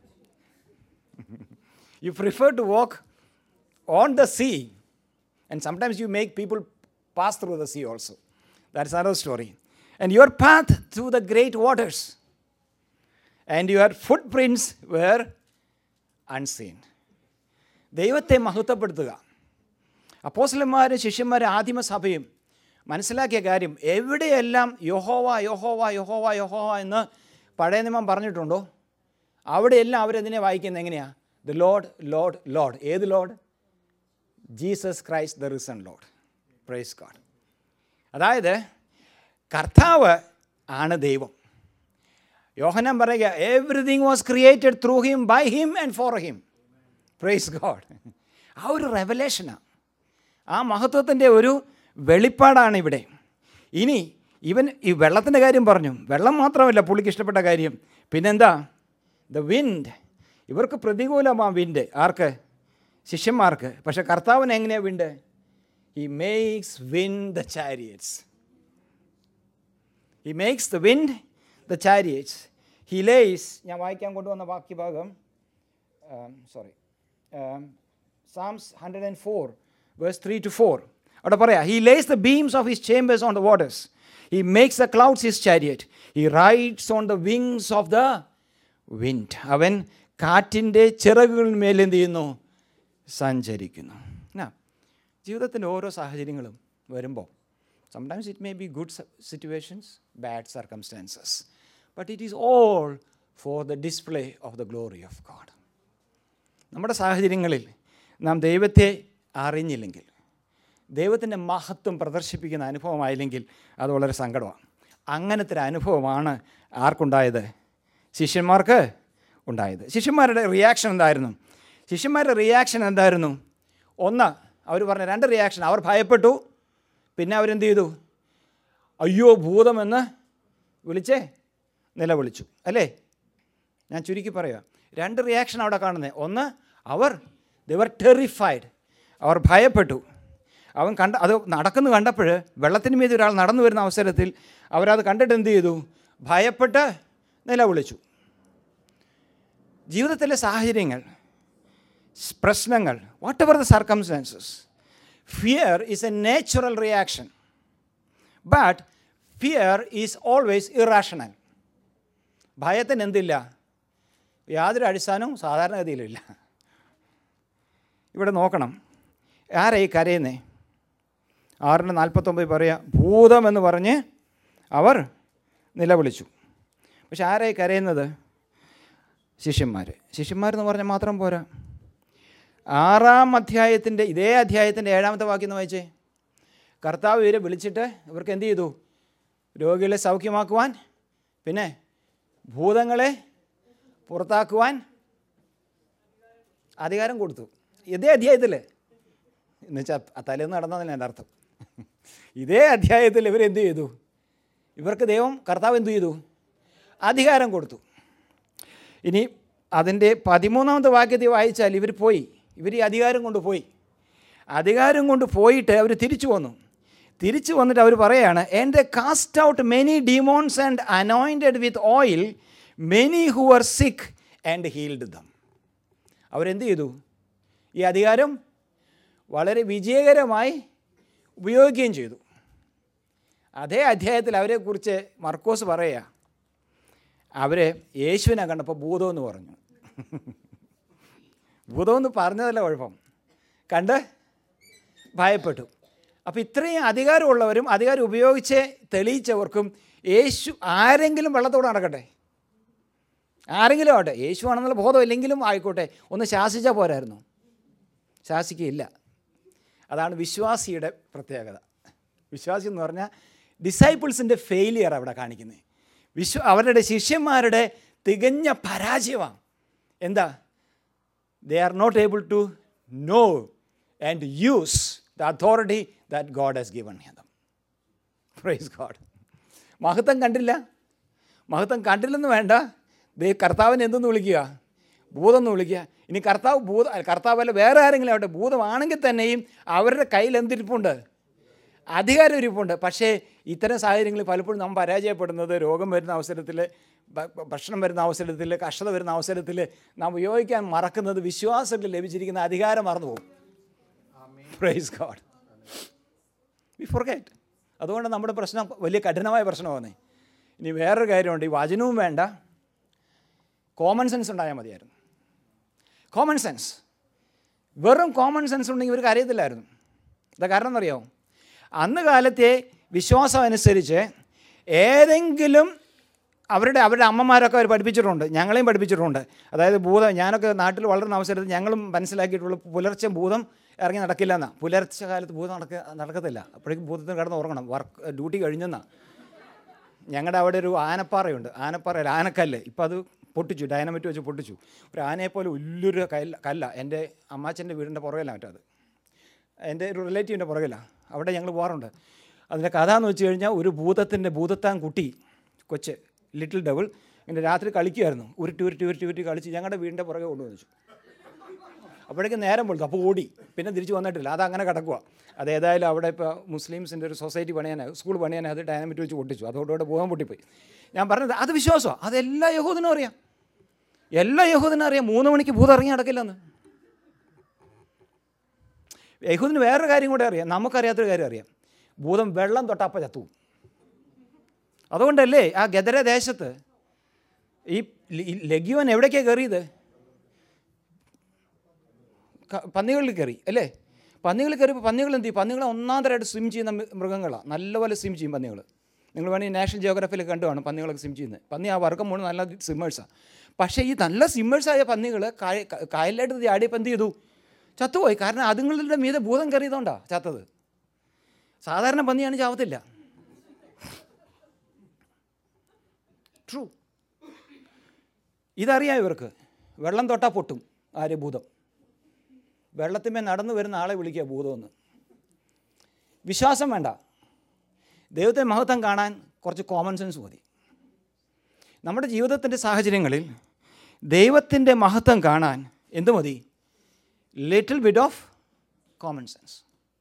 you prefer to walk on the sea and sometimes you make people pass through the sea also that's another story and your path through the great waters and your footprints were unseen ദൈവത്തെ മഹത്വപ്പെടുത്തുക അപ്പോസ്ലന്മാരും ശിഷ്യന്മാരും ആദിമസഭയും മനസ്സിലാക്കിയ കാര്യം എവിടെയെല്ലാം യഹോവ യഹോവ യഹോവ യഹോവ എന്ന് പഴയ നിയമം പറഞ്ഞിട്ടുണ്ടോ അവിടെയെല്ലാം അവരെതിനെ വായിക്കുന്നത് എങ്ങനെയാണ് ദ ലോഡ് ലോഡ് ലോഡ് ഏത് Lord Jesus Christ the risen Lord praise God അതായത് കർത്താവ് ആണ് ദൈവം യോഹനം പറയുക everything was created through him by him and for him praise God ആ ഒരു റെവലേഷനാണ് ആ മഹത്വത്തിൻ്റെ ഒരു വെളിപ്പാടാണ് ഇവിടെ ഇനി ഇവൻ ഈ വെള്ളത്തിൻ്റെ കാര്യം പറഞ്ഞു വെള്ളം മാത്രമല്ല പുള്ളിക്ക് ഇഷ്ടപ്പെട്ട കാര്യം പിന്നെന്താ ദ വിൻഡ് ഇവർക്ക് പ്രതികൂലമാണ് വിൻഡ് ആർക്ക് ശിഷ്യന്മാർക്ക് പക്ഷെ കർത്താവിന് എങ്ങനെയാണ് wind he makes wind the chariots he makes the wind the chariots he lays ഞാൻ വായിക്കാൻ കൊണ്ടുവന്ന ബാക്കി ഭാഗം sorry Psalms hundred and four verse three to four അവിടെ പറയാം he lays the beams of his chambers on the waters he makes the clouds his chariot he rides on the wings of the wind അവൻ കാറ്റിൻ്റെ ചിറകുകളിന്മേൽ എന്ത് ചെയ്യുന്നു സഞ്ചരിക്കുന്നു എന്നാ ജീവിതത്തിൻ്റെ ഓരോ സാഹചര്യങ്ങളും വരുമ്പോൾ sometimes it may be good situations bad circumstances but it is all for the display of the glory of God നമ്മുടെ സാഹചര്യങ്ങളിൽ നാം ദൈവത്തെ അറിഞ്ഞില്ലെങ്കിൽ ദൈവത്തിൻ്റെ മഹത്വം പ്രദർശിപ്പിക്കുന്ന അനുഭവമായില്ലെങ്കിൽ അത് വളരെ സങ്കടമാണ് അങ്ങനത്തെ ഒരു അനുഭവമാണ് ആർക്കുണ്ടായത് ശിഷ്യന്മാർക്ക് ഉണ്ടായത് ശിഷ്യന്മാരുടെ റിയാക്ഷൻ എന്തായിരുന്നു ശിഷ്യന്മാരുടെ റിയാക്ഷൻ എന്തായിരുന്നു ഒന്ന് അവർ പറഞ്ഞ രണ്ട് റിയാക്ഷൻ അവർ ഭയപ്പെട്ടു പിന്നെ അവരെന്ത് ചെയ്തു അയ്യോ ഭൂതമെന്ന് വിളിച്ചേ നിലവിളിച്ചു അല്ലേ ഞാൻ ചുരുക്കി പറയാം രണ്ട് റിയാക്ഷൻ അവിടെ കാണുന്നത് ഒന്ന് അവർ ദിവർ ടെറിഫൈഡ് അവർ ഭയപ്പെട്ടു അവൻ കണ്ട അത് നടക്കുന്നു കണ്ടപ്പോൾ വെള്ളത്തിന് മീതി ഒരാൾ നടന്നു വരുന്ന അവസരത്തിൽ അവരത് കണ്ടിട്ട് എന്ത് ചെയ്തു ഭയപ്പെട്ട് നിലവിളിച്ചു ജീവിതത്തിലെ സാഹചര്യങ്ങൾ പ്രശ്നങ്ങൾ whatever the circumstances fear is a natural reaction but fear is always irrational ഭയത്തിന് എന്തില്ല യാതൊരു അടിസ്ഥാനവും സാധാരണഗതിയിലില്ല ഇവിടെ നോക്കണം ആരാ ഈ കരയുന്നേ ആറിന് നാൽപ്പത്തൊമ്പത് പറയാം ഭൂതമെന്ന് പറഞ്ഞ് അവർ നിലവിളിച്ചു പക്ഷെ ആരായി കരയുന്നത് ശിഷ്യന്മാർ ശിഷ്യന്മാരെന്ന് പറഞ്ഞാൽ മാത്രം പോരാ ആറാം അധ്യായത്തിൻ്റെ ഇതേ അധ്യായത്തിൻ്റെ ഏഴാമത്തെ വാക്യം എന്ന് വായിച്ചേ കർത്താവ് ഇവരെ വിളിച്ചിട്ട് ഇവർക്ക് എന്ത് ചെയ്തു രോഗികളെ സൗഖ്യമാക്കുവാൻ പിന്നെ ഭൂതങ്ങളെ പുറത്താക്കുവാൻ അധികാരം കൊടുത്തു ഇതേ അധ്യായത്തിൽ എന്ന് വെച്ചാൽ തലേന്ന് നടന്നതല്ല എൻ്റെ അർത്ഥം ഇതേ അധ്യായത്തിൽ ഇവരെന്ത് ചെയ്തു ഇവർക്ക് ദൈവം കർത്താവ് എന്തു ചെയ്തു അധികാരം കൊടുത്തു ഇനി അതിൻ്റെ പതിമൂന്നാമത്തെ വാക്യത്തിൽ വായിച്ചാൽ ഇവർ പോയി ഇവർ ഈ അധികാരം കൊണ്ട് പോയി അധികാരം കൊണ്ട് പോയിട്ട് അവർ തിരിച്ചു വന്നു തിരിച്ചു വന്നിട്ട് അവർ പറയാണ് and cast out many demons and anointed with oil many who are sick and healed them അവരെന്ത് ചെയ്തു ഈ അധികാരം വളരെ വിജയകരമായി ഉപയോഗിക്കുകയും ചെയ്തു അതേ അധ്യായത്തിൽ അവരെക്കുറിച്ച് മർക്കോസ് പറയുക അവർ യേശുവിനെ കണ്ടപ്പോൾ ഭൂതമെന്ന് പറഞ്ഞു ഭൂതമെന്ന് പറഞ്ഞതല്ല കുഴപ്പം കണ്ട് ഭയപ്പെട്ടു അപ്പോൾ ഇത്രയും അധികാരമുള്ളവരും അധികാരം ഉപയോഗിച്ച് തെളിയിച്ചവർക്കും യേശു ആരെങ്കിലും വെള്ളത്തോട് നടക്കട്ടെ ആരെങ്കിലും ആവട്ടെ യേശു ആണെന്നുള്ള ബോധമില്ലെങ്കിലും ആയിക്കോട്ടെ ഒന്ന് ശാസിച്ചാൽ പോരായിരുന്നു ശാസിക്കുകയില്ല അതാണ് വിശ്വാസിയുടെ പ്രത്യേകത വിശ്വാസി എന്ന് പറഞ്ഞാൽ ഡിസൈപ്പിൾസിൻ്റെ ഫെയിലിയർ അവിടെ കാണിക്കുന്നത് വിശ്വ അവരുടെ ശിഷ്യന്മാരുടെ തികഞ്ഞ പരാജയമാണ് എന്താ they are not able to know and use the authority that God has given them praise God മഹത്വം കണ്ടില്ല മഹത്വം കണ്ടില്ലെന്ന് വേണ്ട ദേ കർത്താവിനെ എന്തെന്ന് വിളിക്കുക ഭൂതം എന്ന് വിളിക്കുക ഇനി കർത്താവ് ഭൂത കർത്താവല്ല വേറെ ആരെങ്കിലും ആവട്ടെ ഭൂതമാണെങ്കിൽ തന്നെയും അവരുടെ കയ്യിൽ എന്തിരിപ്പുണ്ട് അധികാരം ഇരിപ്പുണ്ട് പക്ഷേ ഇത്തരം സാഹചര്യങ്ങളിൽ പലപ്പോഴും നാം പരാജയപ്പെടുന്നത് രോഗം വരുന്ന അവസരത്തിൽ ഭ- ഭക്ഷണം വരുന്ന അവസരത്തിൽ കഷ്ടത വരുന്ന അവസരത്തിൽ നാം ഉപയോഗിക്കാൻ മറക്കുന്നത് വിശ്വാസത്തിൽ ലഭിച്ചിരിക്കുന്ന അധികാരം മറന്നു പോകും പ്രൈസ് ഗാഡ് വി ഫൊർഗെറ്റ് അതുകൊണ്ട് നമ്മുടെ പ്രശ്നം വലിയ കഠിനമായ പ്രശ്നമാണ് ഇനി വേറൊരു കാര്യമുണ്ട് ഈ വചനവും വേണ്ട കോമൺ സെൻസ് ഉണ്ടായാൽ മതിയായിരുന്നു കോമൺ സെൻസ് വെറും കോമൺ സെൻസ് ഉണ്ടെങ്കിൽ ഇവർക്ക് അറിയത്തില്ലായിരുന്നു എന്താ കാരണം എന്നറിയാമോ അന്ന് കാലത്തെ വിശ്വാസം അനുസരിച്ച് ഏതെങ്കിലും അവരുടെ അവരുടെ അമ്മമാരൊക്കെ അവർ പഠിപ്പിച്ചിട്ടുണ്ട് ഞങ്ങളെയും പഠിപ്പിച്ചിട്ടുണ്ട് അതായത് ഭൂതം ഞാനൊക്കെ നാട്ടിൽ വളർന്ന അവസരത്തിൽ ഞങ്ങളും മനസ്സിലാക്കിയിട്ടുള്ള പുലർച്ചെ ഭൂതം ഇറങ്ങി നടക്കില്ല എന്നാ പുലർച്ചെ കാലത്ത് ഭൂതം നടക്ക നടക്കത്തില്ല അപ്പോഴേക്കും ഭൂതത്തിന് കിടന്ന് ഉറങ്ങണം വർക്ക് ഡ്യൂട്ടി കഴിഞ്ഞെന്നാ ഞങ്ങളുടെ അവിടെ ഒരു ആനപ്പാറയുണ്ട് ആനപ്പാറ ആനക്കല്ല് ഇപ്പം അത് പൊട്ടിച്ചു ഡൈനമൈറ്റ് വെച്ച് പൊട്ടിച്ചു ഒരു ആനയെപ്പോലെ വലിയൊരു കല്ല കല്ല എൻ്റെ അമ്മാച്ചൻ്റെ വീടിൻ്റെ പുറകിലാണ് മറ്റത് എൻ്റെ ഒരു റിലേറ്റീവിൻ്റെ പുറകിലാണ് അവിടെ ഞങ്ങൾ പോകാറുണ്ട് അതിൻ്റെ കഥ എന്ന് വെച്ച് കഴിഞ്ഞാൽ ഒരു ഭൂതത്തിൻ്റെ ഭൂതത്താൻ കുട്ടി കൊച്ച് ലിറ്റിൽ ഡബിൾ ഇങ്ങനെ രാത്രി കളിക്കുമായിരുന്നു ഉരുട്ടി ഉരുട്ടി ഉരുട്ടി ഉരുട്ടി കളിച്ച് ഞങ്ങളുടെ വീടിൻ്റെ പുറകെ കൊണ്ടുവന്നു അപ്പോഴേക്കും നേരം പൊളുത്തു അപ്പോൾ ഓടി പിന്നെ തിരിച്ച് വന്നിട്ടില്ല അത് അങ്ങനെ കിടക്കുക അത് ഏതായാലും അവിടെ ഇപ്പോൾ മുസ്ലിംസിൻ്റെ ഒരു സൊസൈറ്റി പണിയാൻ സ്കൂൾ പണിയാൻ അത് ഡൈനാമിറ്റ് വെച്ച് പൊട്ടിച്ചു അതോടുകൂടെ പോകാൻ പൊട്ടിപ്പോയി ഞാൻ പറഞ്ഞത് അത് വിശ്വാസമാണ് അതെല്ലാ യഹൂദിനും അറിയാം എല്ലാ യഹൂദിനും അറിയാം മൂന്ന് മണിക്ക് ഭൂതം ഇറങ്ങി നടക്കില്ലെന്ന് യഹൂദിന് വേറൊരു കാര്യം കൂടെ അറിയാം നമുക്കറിയാത്തൊരു കാര്യം അറിയാം ഭൂതം വെള്ളം തൊട്ടപ്പ ചത്തു അതുകൊണ്ടല്ലേ ആ ഗദര ദേശത്ത് ഈ ലഗ്യുവൻ എവിടേക്കാണ് കയറിയത് ക- പന്നികളിൽ കയറി അല്ലേ പന്നികളിൽ കയറിയപ്പോൾ പന്നികൾ എന്ത് ചെയ്യും പന്നികൾ ഒന്നാം തരമായിട്ട് സ്വിം ചെയ്യുന്ന മൃ- മൃഗങ്ങളാണ് നല്ലപോലെ സ്വിം ചെയ്യും പന്നികൾ നിങ്ങൾ വേണമെങ്കിൽ നാഷണൽ ജിയോഗ്രഫിയിൽ കണ്ടു കാണും പന്നികളൊക്കെ സ്വിം ചെയ്യുന്നത് പന്നി ആ വർഗം മൂന്ന് നല്ല സ്വിമ്മേഴ്സാണ് പക്ഷേ ഈ നല്ല സ്വിമ്മേഴ്സായ പന്നികൾ കായലിലായിട്ട് ചാടിയപ്പോൾ എന്ത് ചെയ്തു ചത്തുപോയി കാരണം അതുങ്ങളുടെ മീതെ ഭൂതം കയറിയതുകൊണ്ടാണ് ചത്തത് സാധാരണ പന്നിയാണ് ചാവത്തില്ല ട്രൂ ഇതറിയാം ഇവർക്ക് വെള്ളം തൊട്ടാൽ പൊട്ടും ആര് ഭൂതം വെള്ളത്തിന്മേൽ നടന്നു വരുന്ന ആളെ വിളിക്കുക ഭൂതമെന്ന് വിശ്വാസം വേണ്ട ദൈവത്തെ മഹത്വം കാണാൻ കുറച്ച് കോമൺ സെൻസ് മതി നമ്മുടെ ജീവിതത്തിൻ്റെ സാഹചര്യങ്ങളിൽ ദൈവത്തിൻ്റെ മഹത്വം കാണാൻ എന്ത് മതി little bit of common sense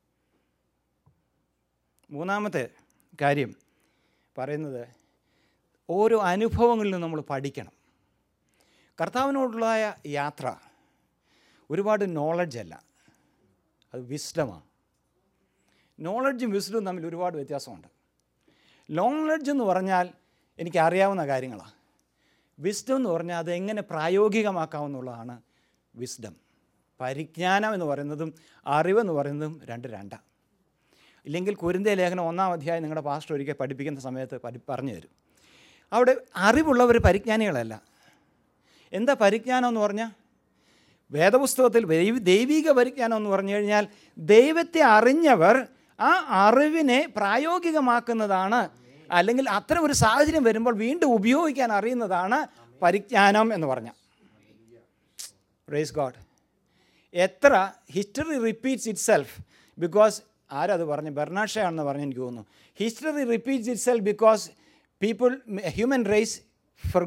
മൂന്നാമത്തെ കാര്യം പറയുന്നത് ഓരോ അനുഭവങ്ങളിൽ നിന്ന് നമ്മൾ പഠിക്കണം കർത്താവിനോടുള്ള യാത്ര ഒരുപാട് നോളജ് അല്ല അത് വിസ്ഡമാണ് നോളജും വിസ്ഡവും തമ്മിൽ ഒരുപാട് വ്യത്യാസമുണ്ട് നോളജ് എന്ന് പറഞ്ഞാൽ എനിക്കറിയാവുന്ന കാര്യങ്ങളാണ് വിസ്ഡം എന്ന് പറഞ്ഞാൽ അത് എങ്ങനെ പ്രായോഗികമാക്കാമെന്നുള്ളതാണ് വിസ്ഡം പരിജ്ഞാനം എന്ന് പറയുന്നതും അറിവെന്ന് പറയുന്നതും രണ്ട് രണ്ടാണ് ഇല്ലെങ്കിൽ കുരുന്തേ ലേഖനം ഒന്നാം അധ്യായം നിങ്ങളുടെ പാസ്റ്റർ ഒരിക്കൽ പഠിപ്പിക്കുന്ന സമയത്ത് പഠി പറഞ്ഞു തരും അവിടെ അറിവുള്ളവർ പരിജ്ഞാനികളല്ല എന്താ പരിജ്ഞാനം എന്ന് പറഞ്ഞാൽ വേദപുസ്തകത്തിൽ ദൈവ- ദൈവിക പരിജ്ഞാനം എന്ന് പറഞ്ഞു കഴിഞ്ഞാൽ ദൈവത്തെ അറിഞ്ഞവർ ആ അറിവിനെ പ്രായോഗികമാക്കുന്നതാണ് അല്ലെങ്കിൽ അത്തരം ഒരു സാഹചര്യം വരുമ്പോൾ വീണ്ടും ഉപയോഗിക്കാൻ അറിയുന്നതാണ് പരിജ്ഞാനം എന്ന് പറഞ്ഞ പ്രൈസ് ഗോഡ് എത്ര history repeats itself because ആരത് പറഞ്ഞു ബെർണാഷയാണെന്ന് പറഞ്ഞ് എനിക്ക് തോന്നുന്നു history repeats itself because people human race for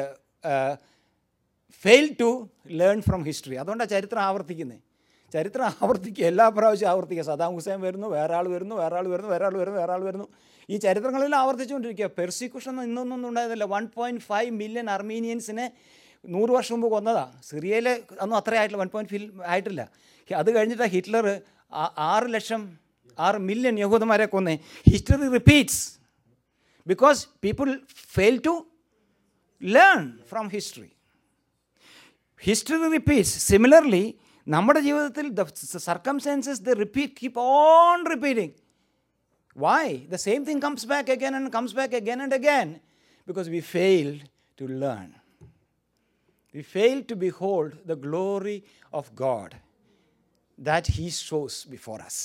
fail to learn from history അതുകൊണ്ടാണ് ചരിത്രം ആവർത്തിക്കുന്നത് ചരിത്രം ആവർത്തിക്കുക എല്ലാ പ്രാവശ്യവും ആവർത്തിക്കുക സദാം ഹുസൈൻ വരുന്നു വേറെ ആൾ വരുന്നു വേറെ ആൾ വരുന്നു വേറെ ആൾ വരുന്നു വേറെ ആൾ വരുന്നു ഈ ചരിത്രങ്ങളെല്ലാം ആവർത്തിച്ചുകൊണ്ടിരിക്കുക പെർസിക്യൂഷൻ ഇന്നൊന്നും ഉണ്ടായതല്ല വൺ പോയിൻറ്റ് ഫൈവ് മില്യൺ അർമീനിയൻസിനെ നൂറ് വർഷം മുമ്പ് കൊന്നതാ സിറിയയിലെ ഒന്നും അത്ര ആയിട്ടില്ല വൺ പോയിൻറ്റ് ഫിൽ ആയിട്ടില്ല അത് കഴിഞ്ഞിട്ട് ഹിറ്റ്ലർ ആ- ആറ് ലക്ഷം ആറ് മില്യൺ യഹൂദന്മാരെ കൊന്നേ history repeats because people fail to learn from history history repeats similarly നമ്മുടെ ജീവിതത്തിൽ the circumstances the repeat keep on repeating why the same thing comes back again and comes back again and again because we fail to learn we fail to behold the glory of God that he shows before us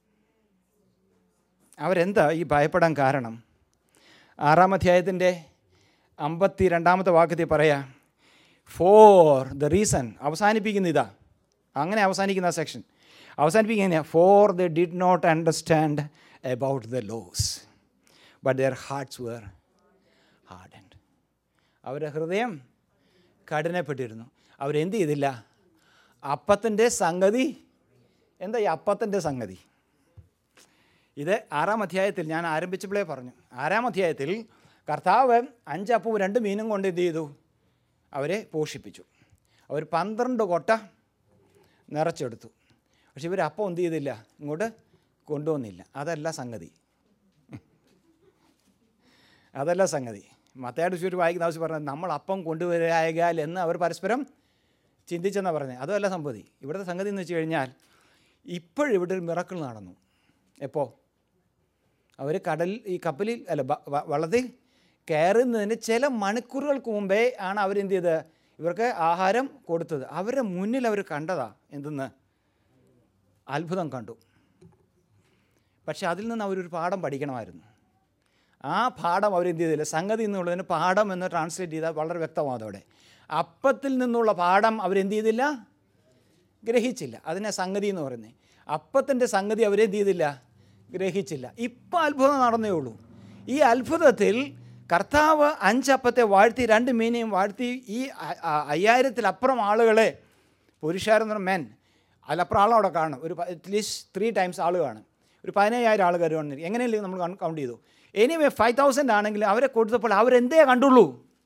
അവരെന്താ ഈ ഭയപ്പെടാൻ കാരണം ആറാം അധ്യായത്തിൻ്റെ അമ്പത്തി രണ്ടാമത്തെ വാക്യത്തിൽ പറയാം for the reason അവസാനിപ്പിക്കുന്ന ഇതാ അങ്ങനെ അവസാനിക്കുന്ന ആ സെക്ഷൻ അവസാനിപ്പിക്കുന്ന for the did not understand about the loaves but their hearts were hard and അവരുടെ ഹൃദയം കഠിനപ്പെട്ടിരുന്നു അവരെന്ത് ചെയ്തില്ല അപ്പത്തിൻ്റെ സംഗതി എന്താ ഈ അപ്പത്തിൻ്റെ സംഗതി ഇത് ആറാം അധ്യായത്തിൽ ഞാൻ ആരംഭിച്ചപ്പോഴേ പറഞ്ഞു ആറാം അധ്യായത്തിൽ കർത്താവ് അഞ്ചപ്പവും രണ്ട് മീനും കൊണ്ട് എന്ത് ചെയ്തു അവരെ പോഷിപ്പിച്ചു അവർ പന്ത്രണ്ട് കൊട്ട നിറച്ചെടുത്തു പക്ഷെ ഇവർ അപ്പം എന്ത് ചെയ്തില്ല ഇങ്ങോട്ട് കൊണ്ടുവന്നില്ല അതല്ല സംഗതി അതല്ല സംഗതി മത്തയാട് ചുരു വായിക്കുന്ന ആവശ്യം പറഞ്ഞത് നമ്മൾ അപ്പം കൊണ്ടുവരായാൽ എന്ന് അവർ പരസ്പരം ചിന്തിച്ചെന്നാണ് പറഞ്ഞത് അതല്ല സംഗതി ഇവിടുത്തെ സംഗതി എന്ന് വെച്ച് കഴിഞ്ഞാൽ ഇപ്പോഴിവിടെ ഒരു മിറക്കിൾ നടന്നു എപ്പോൾ അവർ കടൽ ഈ കപ്പലിൽ അല്ല വ- വ- വള്ളത്തിൽ കയറുന്നതിന് ചില മണിക്കൂറുകൾക്ക് മുമ്പേ ആണ് അവരെന്ത് ചെയ്ത് ഇവർക്ക് ആഹാരം കൊടുത്തത് അവരുടെ മുന്നിൽ അവർ കണ്ടതാ എന്തെന്ന് അത്ഭുതം കണ്ടു പക്ഷെ അതിൽ നിന്ന് അവരൊരു പാഠം പഠിക്കണമായിരുന്നു ആ പാഠം അവരെന്ത് ചെയ്തില്ല സംഗതി എന്നുള്ളതിന് പാഠം എന്ന് ട്രാൻസ്ലേറ്റ് ചെയ്താൽ വളരെ വ്യക്തമാണ് അതോടെ അപ്പത്തിൽ നിന്നുള്ള പാഠം അവരെന്ത് ചെയ്തില്ല ഗ്രഹിച്ചില്ല അതിനെ സംഗതി എന്ന് പറയുന്നത് അപ്പത്തിൻ്റെ സംഗതി അവരെന്ത് ചെയ്തില്ല ഗ്രഹിച്ചില്ല ഇപ്പം അത്ഭുതം നടന്നേ ഉള്ളൂ ഈ അത്ഭുതത്തിൽ കർത്താവ് അഞ്ചപ്പത്തെ വാഴ്ത്തി രണ്ട് മീനെയും വാഴ്ത്തി ഈ അ- അ- അയ്യായിരത്തിലപ്പുറം ആളുകളെ പുരുഷാരെന്ന് പറഞ്ഞ മെൻ അതിലപ്പുറം ആളവിടെ കാണും ഒരു അറ്റ്ലീസ്റ്റ് ത്രീ ടൈംസ് ആൾ കാണും ഒരു പതിനയ്യായിരം ആൾ കയറി എങ്ങനെയല്ലേ നമ്മൾ കൗണ്ട് ചെയ്തു എനിവേ ഫൈവ് തൗസൻഡ് ആണെങ്കിൽ അവരെ കൊടുത്തപ്പോൾ അവരെന്തേ കണ്ടുള്ളൂ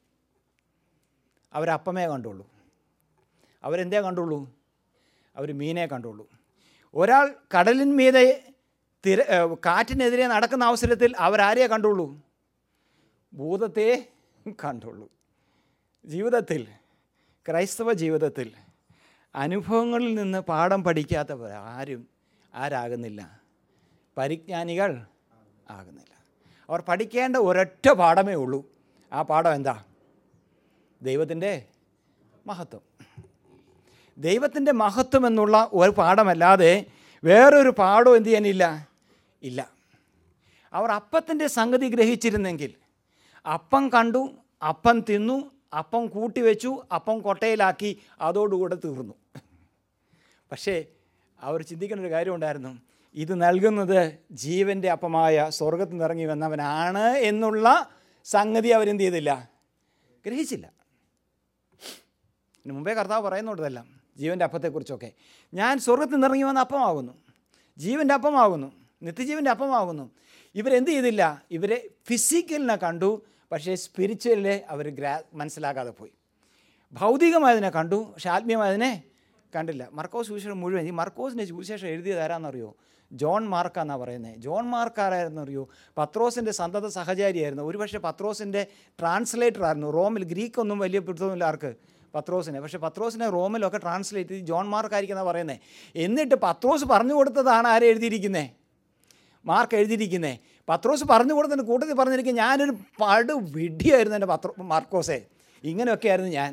അവരപ്പമേ കണ്ടുള്ളൂ അവരെന്തേ കണ്ടുള്ളൂ അവർ മീനെ കണ്ടുള്ളൂ ഒരാൾ കടലിന്മീതെ തിര ഏഹ് കാറ്റിനെതിരെ നടക്കുന്ന അവസരത്തിൽ അവരാരെയേ കണ്ടുള്ളൂ ഭൂതത്തെ കണ്ടുള്ളൂ ജീവിതത്തിൽ ക്രൈസ്തവ ജീവിതത്തിൽ അനുഭവങ്ങളിൽ നിന്ന് പാഠം പഠിക്കാത്തവർ ആരും ആരാകുന്നില്ല പരിജ്ഞാനികൾ ആകുന്നില്ല അവർ പഠിക്കേണ്ട ഒരൊറ്റ പാഠമേ ഉള്ളൂ ആ പാഠം എന്താ ദൈവത്തിൻ്റെ മഹത്വം ദൈവത്തിൻ്റെ മഹത്വം എന്നുള്ള ഒരു പാഠമല്ലാതെ വേറൊരു പാഠം എന്ത് ചെയ്യാനില്ല ഇല്ല അവർ അപ്പത്തിൻ്റെ സംഗതി ഗ്രഹിച്ചിരുന്നെങ്കിൽ അപ്പം കണ്ടു അപ്പം തിന്നു അപ്പം കൂട്ടി വെച്ചു അപ്പം കൊട്ടയിലാക്കി അതോടുകൂടെ തീർന്നു പക്ഷേ അവർ ചിന്തിക്കേണ്ട ഒരു കാര്യമുണ്ടായിരുന്നു ഇത് നൽകുന്നത് ജീവൻ്റെ അപ്പമായ സ്വർഗത്തിൽ നിന്ന് ഇറങ്ങി വന്നവനാണ് എന്നുള്ള സംഗതി അവരെന്ത് ചെയ്തില്ല ഗ്രഹിച്ചില്ല ഇതിന് മുമ്പേ കർത്താവ് പറയുന്നുണ്ടതെല്ലാം ജീവൻ്റെ അപ്പത്തെക്കുറിച്ചൊക്കെ ഞാൻ സ്വർഗത്തിൽ നിന്ന് ഇറങ്ങി വന്ന അപ്പമാകുന്നു ജീവൻ്റെ അപ്പമാകുന്നു നിത്യജീവൻ്റെ അപ്പമാകുന്നു ഇവരെന്ത് ചെയ്തില്ല ഇവരെ ഫിസിക്കലിനെ കണ്ടു പക്ഷേ സ്പിരിച്വലിനെ അവർ ഗ്രാ മനസ്സിലാക്കാതെ പോയി ഭൗതികമായതിനെ കണ്ടു പക്ഷെ ആത്മീയമായതിനെ കണ്ടില്ല മർക്കോസ് സുവിശേഷം മുഴുവൻ ഈ മർക്കോസിൻ്റെ സുവിശേഷം എഴുതിയത് ആരാന്നറിയോ ജോൺ മാർക്കാന്നാണ് പറയുന്നത് ജോൺ മാർക്ക് ആരായിരുന്നു അറിയോ പത്രോസിൻ്റെ സന്തത സഹചാരിയായിരുന്നു ഒരുപക്ഷെ പത്രോസിൻ്റെ ട്രാൻസ്ലേറ്റർ ആയിരുന്നു റോമിൽ ഗ്രീക്ക് ഒന്നും വലിയ പിടുത്തമൊന്നുമില്ല ആർക്ക് പത്രോസിനെ പക്ഷേ പത്രോസിനെ റോമിലൊക്കെ ട്രാൻസ്ലേറ്റ് ചെയ്ത് ജോൺ മാർക്ക് ആയിരിക്കുന്ന പറയുന്നത് എന്നിട്ട് പത്രോസ് പറഞ്ഞു കൊടുത്തതാണ് ആരെ എഴുതിയിരിക്കുന്നത് മാർക്ക് എഴുതിയിരിക്കുന്നത് പത്രോസ് പറഞ്ഞു കൊടുത്തതിന് കൂട്ടത്തിൽ പറഞ്ഞിരിക്കും ഞാനൊരു പടു വിഡ്ഢിയായിരുന്നു എൻ്റെ പത്രോ മാർക്കോസേ ഇങ്ങനെയൊക്കെയായിരുന്നു ഞാൻ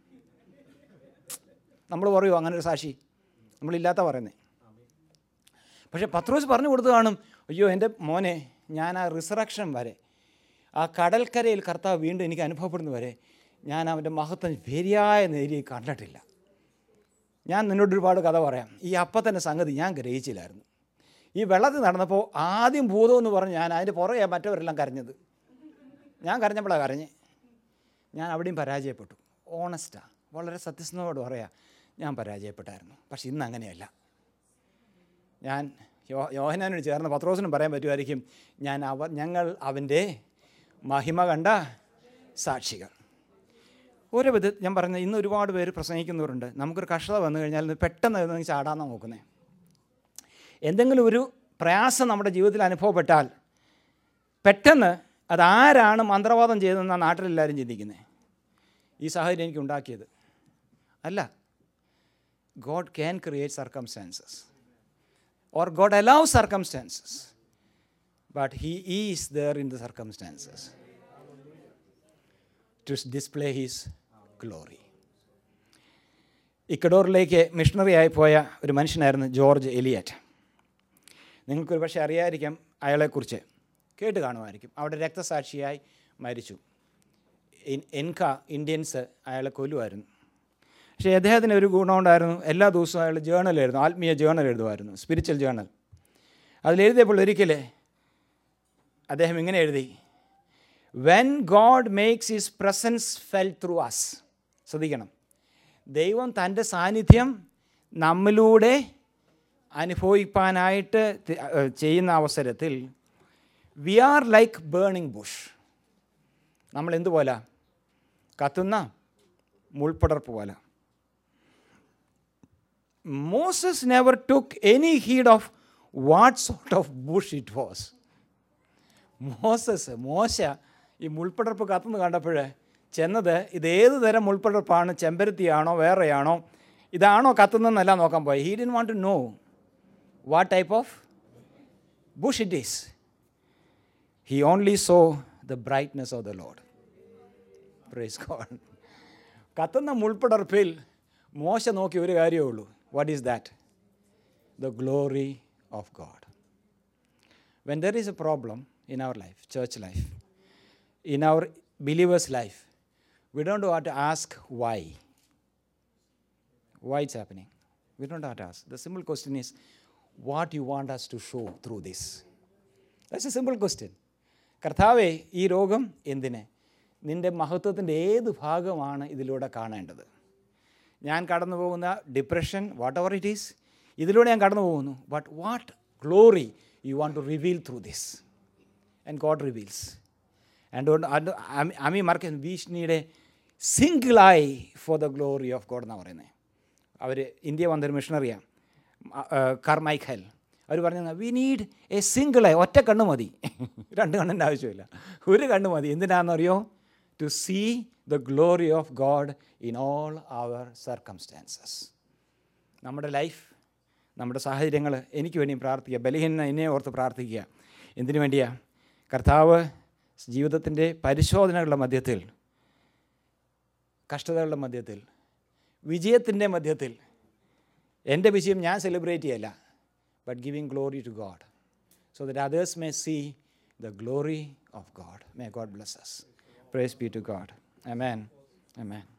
നമ്മൾ പറയുമോ അങ്ങനെ ഒരു സാക്ഷി നമ്മളില്ലാത്ത പറയുന്നത് പക്ഷേ പത്രോസ് പറഞ്ഞു കൊടുത്തു കാണും അയ്യോ എൻ്റെ മോനെ ഞാൻ ആ റിസറക്ഷൻ വരെ ആ കടൽക്കരയിൽ കർത്താവ് വീണ്ടും എനിക്ക് അനുഭവപ്പെടുന്ന വരെ ഞാൻ അവൻ്റെ മഹത്വം ശരിയായ നേരിയ കണ്ടിട്ടില്ല ഞാൻ നിന്നോട് ഒരുപാട് കഥ പറയാം ഈ അപ്പത്തിൻ്റെ സംഗതി ഞാൻ ഗ്രഹിച്ചില്ലായിരുന്നു ഈ വെള്ളത്തിൽ നടന്നപ്പോൾ ആദ്യം ഭൂതം എന്ന് പറഞ്ഞ് ഞാൻ അതിൻ്റെ പുറകെ മറ്റവരെല്ലാം കരഞ്ഞത് ഞാൻ കരഞ്ഞപ്പോഴാണ് കരഞ്ഞ് ഞാൻ അവിടെയും പരാജയപ്പെട്ടു ഓണസ്റ്റാണ് വളരെ സത്യസന്ധതയോട് പറയാം ഞാൻ പരാജയപ്പെട്ടായിരുന്നു പക്ഷെ ഇന്ന് അങ്ങനെയല്ല ഞാൻ യോ യോഹനാനോട് ചേർന്ന് പത്രോസിനും പറയാൻ പറ്റുമായിരിക്കും ഞാൻ അവ ഞങ്ങൾ അവൻ്റെ മഹിമ കണ്ട സാക്ഷികൾ ഓരോ വിധ ഞാൻ പറഞ്ഞ ഇന്ന് ഒരുപാട് പേര് പ്രസംഗിക്കുന്നവരുണ്ട് നമുക്കൊരു കഷ്ടത വന്നു കഴിഞ്ഞാൽ ഇത് പെട്ടെന്ന് ഇത് ചാടാന്നാണ് നോക്കുന്നത് എന്തെങ്കിലും ഒരു പ്രയാസം നമ്മുടെ ജീവിതത്തിൽ അനുഭവപ്പെട്ടാൽ പെട്ടെന്ന് അതാരാണ് മന്ത്രവാദം ചെയ്തതെന്നാണ് നാട്ടിലെല്ലാവരും ചിന്തിക്കുന്നത് ഈ സാഹചര്യം എനിക്ക് ഉണ്ടാക്കിയത് അല്ല God can create circumstances or God allow circumstances but he is there in the circumstances to display his glory ഇക്കഡോറിലേക്ക് മിഷണറി ആയി പോയ ഒരു മനുഷ്യനായിരുന്നു ജോർജ് എലിയറ്റ് നിങ്ങൾക്കൊരു പക്ഷേ അറിയായിരിക്കാം അയാളെക്കുറിച്ച് കേട്ട് കാണുമായിരിക്കും അവിടെ രക്തസാക്ഷിയായി മരിച്ചു ഇൻ- എൻക ഇന്ത്യൻസ് അയാളെ കൊല്ലുമായിരുന്നു പക്ഷേ അദ്ദേഹത്തിന് ഒരു ഗുണമുണ്ടായിരുന്നു എല്ലാ ദിവസവും അയാൾ ജേണൽ എഴുതും ആത്മീയ ജേണൽ എഴുതുമായിരുന്നു സ്പിരിച്വൽ ജേണൽ അതിലെഴുതിയപ്പോൾ ഒരിക്കൽ അദ്ദേഹം ഇങ്ങനെ എഴുതി when God makes his presence felt through us ശ്രദ്ധിക്കണം ദൈവം തൻ്റെ സാന്നിധ്യം നമ്മിലൂടെ അനുഭവിപ്പാനായിട്ട് തി- ഏഹ് ചെയ്യുന്ന അവസരത്തിൽ we are like burning bush നമ്മൾ എന്തുപോലെ കത്തുന്ന മുൾപ്പടർപ്പ് പോലെ Moses never took any heed of what sort of bush it was Moses മോശ ഈ മുൾപ്പടർപ്പ് കത്തുന്ന കണ്ടപ്പോൾ ചെന്നത് ഇത് ഏത് തരം മുൾപ്പടർപ്പാണ് ചെമ്പരത്തിയാണോ വേറെയാണോ ഇതാണോ കത്തുന്നതെന്നല്ല നോക്കാൻ പോയി he didn't want to know what type of bush it is he only saw the brightness of the Lord praise God കത്തുന്ന മുൾപ്പടർപ്പിൽ മോശ നോക്കിയ ഒരു കാര്യമേ ഉള്ളൂ what is that the glory of God when there is a problem in our life, church life, in our believer's life, we don't want to ask why. Why it's happening? We don't have to ask. The simple question is, what you want us to show through this? That's a simple question. കർത്താവെ ഈ രോഗം എന്തിന് നിൻ്റെ മഹത്വത്തിൻ്റെ ഏത് ഭാഗമാണ് ഇതിലൂടെ കാണേണ്ടത് ഞാൻ കടന്നു പോകുന്ന depression whatever it is ഇതിലൂടെ ഞാൻ കടന്നു പോകുന്നു but what glory you want to reveal through this and God reveals and Amy മറക്കാൻ ഭീഷണിയുടെ single eye for the glory of God എന്നാണ് പറയുന്നത് അവർ ഇന്ത്യ വന്നൊരു മിഷണറിയാണ് കർമൈഖൽ അവർ പറഞ്ഞു we need a single eye ഒറ്റ കണ്ണ് മതി രണ്ട് കണ്ണിൻ്റെ ആവശ്യമില്ല ഒരു കണ്ണ് മതി എന്തിനാണെന്നറിയോ to see the glory of God in all our circumstances നമ്മുടെ ലൈഫ് നമ്മുടെ സാഹചര്യങ്ങൾ എനിക്ക് വേണ്ടിയും പ്രാർത്ഥിക്കുക ബലഹീന എന്നെ ഓർത്ത് പ്രാർത്ഥിക്കുക എന്തിനു വേണ്ടിയാ കർത്താവ് ജീവിതത്തിൻ്റെ പരിശോധനകളുടെ മധ്യത്തിൽ കഷ്ടതകളുടെ മധ്യത്തിൽ വിജയത്തിൻ്റെ മധ്യത്തിൽ എൻ്റെ വിജയം ഞാൻ സെലിബ്രേറ്റ് ചെയ്യല്ല but giving glory to God so that others may see the glory of God may God bless us praise be to God amen amen